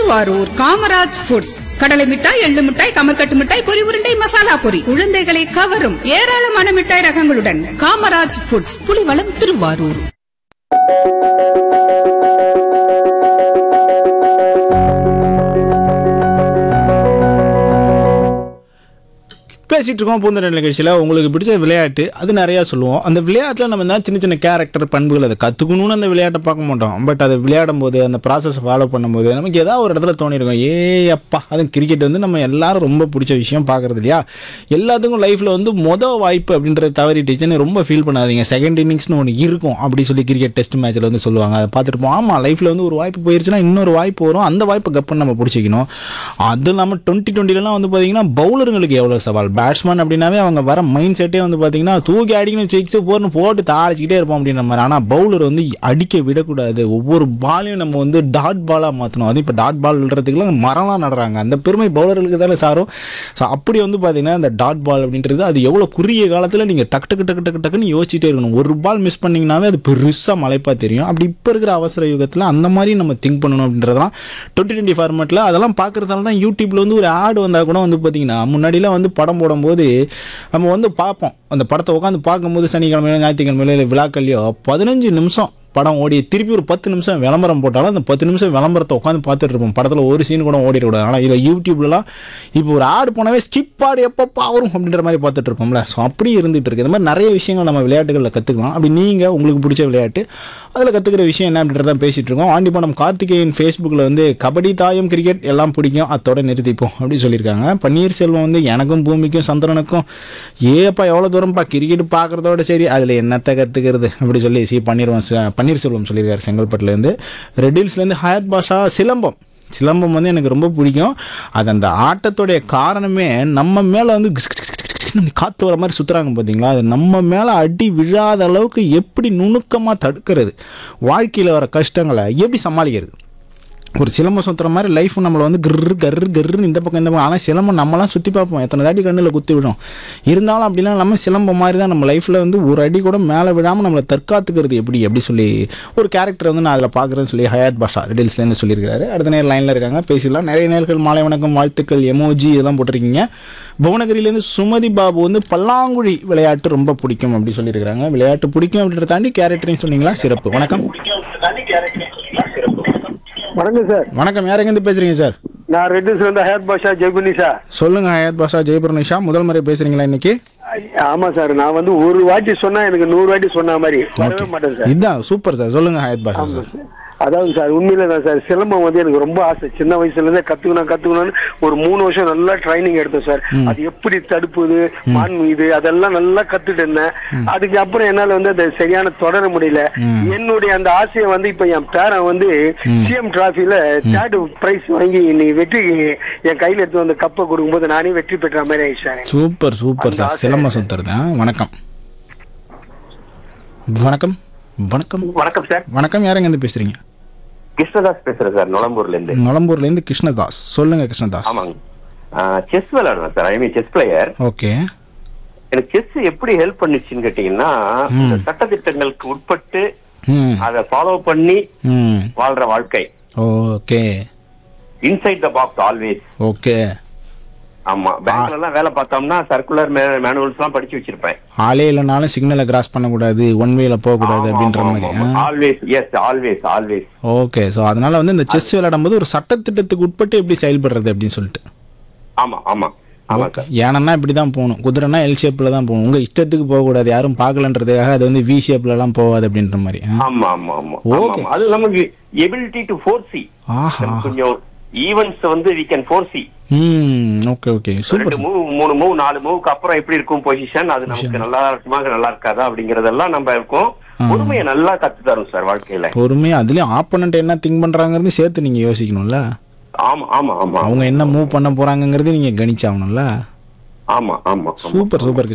Thiruvarur Kamaraj foods கடலை மிட்டாய் எள்ளு மிட்டாய் கமர்கட்டு மிட்டாய் பொரி உருண்டை மசாலா பொரி குழந்தைகளை கவரும் ஏராளமான மிட்டாய் ரகங்களுடன் காமராஜ் ஃபுட்ஸ் புலிவளம் திருவாரூர் பேசிகிட்டு இருக்கோம் பூந்தர நிகழ்ச்சியில் உங்களுக்கு பிடிச்ச விளையாட்டு அது நிறையா சொல்லுவோம் அந்த விளையாட்டில் நம்ம என்ன சின்ன சின்ன கேரக்டர் பண்புகள் அதை கற்றுக்கணும்னு அந்த விளையாட்டை பார்க்க மாட்டோம் பட் அதை விளையாடும் போது அந்த ப்ராசஸ் ஃபாலோ பண்ணும்போது நமக்கு ஏதாவது ஒரு இடத்துல தோணிருக்கும் ஏ அப்பா அதுவும் கிரிக்கெட் வந்து நம்ம எல்லாரும் ரொம்ப பிடிச்ச விஷயம் பார்க்குறது இல்லையா எல்லாத்துக்கும் லைஃப்பில் வந்து மொதல் வாய்ப்பு அப்படின்றத தவறிட்டுச்சுன்னு ரொம்ப ஃபீல் பண்ணாதீங்க செகண்ட் இன்னிங்ஸ்னு ஒன்று இருக்கும் அப்படி சொல்லி கிரிக்கெட் டெஸ்ட் மேட்ச்சில் வந்து சொல்லுவாங்க அதை பார்த்துருப்போம் ஆமாம் லைஃப்பில் வந்து ஒரு வாய்ப்பு போயிருச்சுன்னா இன்னொரு வாய்ப்பு வரும் அந்த வாய்ப்பை கப்புன்னு நம்ம பிடிச்சிக்கணும் அது இல்லாமல் டுவெண்ட்டி டுவெண்ட்டிலலாம் வந்து பார்த்தீங்கன்னா பவுலருங்களுக்கு எவ்வளோ சவால் பேட்ஸ்மேன் அப்படின்னாவே அவங்க வர மைண்ட் செட்டே வந்து பார்த்தீங்கன்னா தூக்கி அடிக்கணும் சிக்ஸ் போர்னு போட்டு தாளிச்சிக்கிட்டே இருப்போம் அப்படின்ற மாதிரி ஆனால் பவுலர் வந்து அடிக்க விடக்கூடாது ஒவ்வொரு பாலையும் நம்ம வந்து டாட் பாலாக மாற்றணும் அது இப்போ டாட் பால் விழுறதுக்குலாம் மரம்லாம் நடுறாங்க அந்த பெருமை பவுலர்களுக்கு தானே சாரும் ஸோ அப்படி வந்து பார்த்தீங்கன்னா அந்த டாட் பால் அப்படின்றது அது எவ்வளோ குறுகிய காலத்தில் நீங்கள் டக்கு டக்கு டக்கு டக்கு டக்குன்னு யோசிச்சுட்டே இருக்கணும் ஒரு பால் மிஸ் பண்ணிங்கனாவே அது பெருசாக மலைப்பாக தெரியும் அப்படி இப்போ இருக்கிற அவசர யுகத்தில் அந்த மாதிரி நம்ம திங்க் பண்ணணும் அப்படின்றதெல்லாம் டுவெண்ட்டி டுவெண்ட்டி ஃபார்மேட்டில் அதெல்லாம் பார்க்குறதால தான் யூடியூப்பில் வந்து ஒரு ஆடு வந்தால் கூட வந்து பார்த்தீங்கன்னா முன்னாடிலாம் வந்து படம் போடும்போது நம்ம வந்து பார்ப்போம் அந்த படத்தை உட்காந்து பார்க்கும்போது சனிக்கிழமையில ஞாயிற்றுக்கிழமையில இல்லை விழாக்கள்லையோ பதினஞ்சு நிமிஷம் படம் ஓடி திருப்பி ஒரு பத்து நிமிஷம் விளம்பரம் போட்டாலும் அந்த பத்து நிமிஷம் விளம்பரத்தை உட்காந்து பார்த்துட்டு இருப்போம் படத்தில் ஒரு சீன் கூட ஓடிடக்கூடாது ஆனால் இதில் யூடியூப்லலாம் இப்போ ஒரு ஆடு போனவே ஸ்கிப் ஆடு எப்பப்பா வரும் அப்படின்ற மாதிரி பார்த்துட்டு இருப்போம்ல ஸோ அப்படி இருந்துகிட்டு இருக்கு இந்த மாதிரி நிறைய விஷயங்கள் நம்ம விளையாட்டுகளில் கற்றுக்கலாம் அப்படி நீங்கள் உங்களுக்கு பிடிச்ச விளையாட்டு அதில் கற்றுக்கிற விஷயம் என்ன அப்படின்றத பேசிகிட்டு இருக்கோம் ஆண்டிப்பா நம்ம கார்த்திகேயன் ஃபேஸ்புக்கில் வந்து கபடி தாயம் கிரிக்கெட் எல்லாம் பிடிக்கும் அதோட நிறுத்திப்போம் அப்படி சொல்லியிருக்காங்க பன்னீர்செல்வம் வந்து எனக்கும் பூமிக்கும் சந்திரனுக்கும் ஏப்பா எவ்வளோ தூரம்ப்பா கிரிக்கெட் பார்க்குறதோட சரி அதில் என்னத்தை கற்றுக்கிறது அப்படி சொல்லி சி பன்னீர்வம் ச- பன்னீர்செல்வம் சொல்லியிருக்காரு செங்கல்பட்டுலேருந்து ரெட்டில்ஸ்லேருந்து ஹயாத் பாஷா சிலம்பம் சிலம்பம் வந்து எனக்கு ரொம்ப பிடிக்கும் அது அந்த ஆட்டத்துடைய காரணமே நம்ம மேலே வந்து கிஸ் கிஸ் கிஸ் கிஸ் கிஸ்னு காற்று வர மாதிரி சுற்றுறாங்க பார்த்தீங்களா அது நம்ம மேலே அடி விழாத அளவுக்கு எப்படி நுணுக்கமாக தடுக்கிறது வாழ்க்கையில் வர கஷ்டங்களை எப்படி சமாளிக்கிறது ஒரு சிலம்பம் சுற்றுற மாதிரி லைஃப் நம்மளை வந்து கிரு கரு கருன்னு இந்த பக்கம் இந்த பக்கம் ஆனால் சிலம்பம் நம்மலாம் சுற்றி பார்ப்போம் எத்தனை தாட்டி கண்ணில் குத்தி விடும் இருந்தாலும் அப்படிலாம் நம்ம சிலம்பம் மாதிரி தான் நம்ம லைஃப்பில் வந்து ஒரு அடி கூட மேலே விடாமல் நம்மளை தற்காத்துக்கிறது எப்படி எப்படி சொல்லி ஒரு கேரக்டர் வந்து நான் அதில் பார்க்குறேன்னு சொல்லி ஹயாத் பாஷா ரெடில்ஸ்லேருந்து சொல்லியிருக்காரு அடுத்த நேரம் லைனில் இருக்காங்க பேசிடலாம் நிறைய நேர்கள் மாலை வணக்கம் வாழ்த்துக்கள் எமோஜி இதெல்லாம் போட்டிருக்கீங்க புவனகிரியிலேருந்து சுமதி பாபு வந்து பல்லாங்குழி விளையாட்டு ரொம்ப பிடிக்கும் அப்படி சொல்லியிருக்காங்க விளையாட்டு பிடிக்கும் அப்படின்றத தாண்டி கேரக்டரையும் சொன்னீங்களா சிறப்பு வணக்கம் வணக்கம் சார் வணக்கம் யார் எங்கேருந்து பேசுகிறீங்க சார் நான் ரெட்டிஸ்ல இருந்து ஹயத் பாஷா ஜெய்புனி சார் சொல்லுங்க ஹயாத் பாஷா ஜெயபுரனிஷா முதல் முறை பேசுறீங்களா இன்னைக்கு ஆமா சார் நான் வந்து ஒரு வாட்டி சொன்னா எனக்கு நூறு வாட்டி சொன்ன மாதிரி வரவே மாட்டேன் சார் இதுதான் சூப்பர் சார் சொல்லுங்க ஹயாத் பாஷா சார் அதாவது சார் உண்மையில தான் சார் சிலம்பம் வந்து எனக்கு ரொம்ப ஆசை சின்ன வயசுல இருந்தே கத்துக்கணும் கத்துக்கணும்னு ஒரு மூணு வருஷம் நல்லா ட்ரைனிங் எடுத்தேன் சார் அது எப்படி தடுப்புது மான் இது அதெல்லாம் நல்லா கத்துட்டு இருந்தேன் அதுக்கு அப்புறம் என்னால வந்து அதை சரியான தொடர முடியல என்னுடைய அந்த ஆசையை வந்து இப்ப என் பேரன் வந்து சிஎம் டிராஃபில தேர்ட் பிரைஸ் வாங்கி இன்னைக்கு வெற்றி என் கையில எடுத்து வந்து கப்பை கொடுக்கும்போது நானே வெற்றி பெற்ற மாதிரி ஆயிடுச்சாரு சூப்பர் சூப்பர் சார் அந்த சிலம்ப சுத்துறது ஆ, வணக்கம் வணக்கம் வணக்கம் வணக்கம் சார் வணக்கம் யார் எங்கேருந்து பேசுறீங்க கிருஷ்ணதாஸ் பேசுறேன் சார் நுளம்பூர்ல இருந்து நலம்பூர்ல இருந்து கிருஷ்ணதாஸ் சொல்லுங்க கிருஷ்ணதாஸ் ஆமாங்க செஸ் விளையாடுவேன் sir I mean chess player okay எனக்கு செஸ் எப்படி ஹெல்ப் பண்ணுச்சுன்னு கேட்டீங்கன்னா இந்த சட்டத்திட்டங்களுக்கு உட்பட்டு ம் அதை ஃபாலோ பண்ணி ம் வாழ்ற வாழ்க்கை okay inside the box always okay ஆமா பேங்க்ல எல்லாம் வேலை பார்த்தோம்னா சர்க்குலர் மேனுவல்ஸ் எல்லாம் படிச்சு வச்சிருப்பேன் ஆளே இல்லைனாலும் சிக்னலை கிராஸ் பண்ணக்கூடாது ஒன் வேல போகக்கூடாது அப்படின்ற மாதிரி ஆ always yes always always okay so அதனால வந்து இந்த செஸ் விளையாடும்போது ஒரு சட்டத்திட்டத்துக்கு உட்பட்டு எப்படி செயல்படுறது அப்படின்னு சொல்லிட்டு ஆமா ஆமா ஆமா சார் யானைன்னா இப்படி தான் போகணும் குதிரைனா எல் ஷேப்பில் தான் போகணும் உங்கள் இஷ்டத்துக்கு போகக்கூடாது யாரும் பார்க்கலன்றதுக்காக அது வந்து வி ஷேப்லலாம் போகாது அப்படின்ற மாதிரி ஆ. ஆமா ஆமா ஆமா Okay. ஆமா அது நமக்கு எபிலிட்டி டு ஃபோர்சி ஆஹா கொஞ்சம் ஈவென்ட்ஸ் வந்து வி கேன் ஃபோர்சி ம் ஓகே ஓகே சூப்பர் ரெண்டு மூவ் மூணு மூவ் நாலு மூவுக்கு அப்புறம் எப்படி இருக்கும் பொசிஷன் அது நமக்கு நல்லா இருக்குமா நல்லா இருக்காதா அப்படிங்கறதெல்லாம் நம்ம இருக்கும் பொறுமையை நல்லா கத்து தரும் சார் வாழ்க்கையில பொறுமையாக அதுலேயும் ஆப்போனண்ட் என்ன திங்க் பண்ணுறாங்கிறது சேர்த்து நீங்கள் யோசிக்கணும்ல ஆமா ஆமா ஆமா அவங்க என்ன மூவ் பண்ண போகிறாங்கங்கிறது நீங்கள் கணிச்சாகணும்ல ஆமா ஆமா ஆமா சூப்பர் சூப்பர்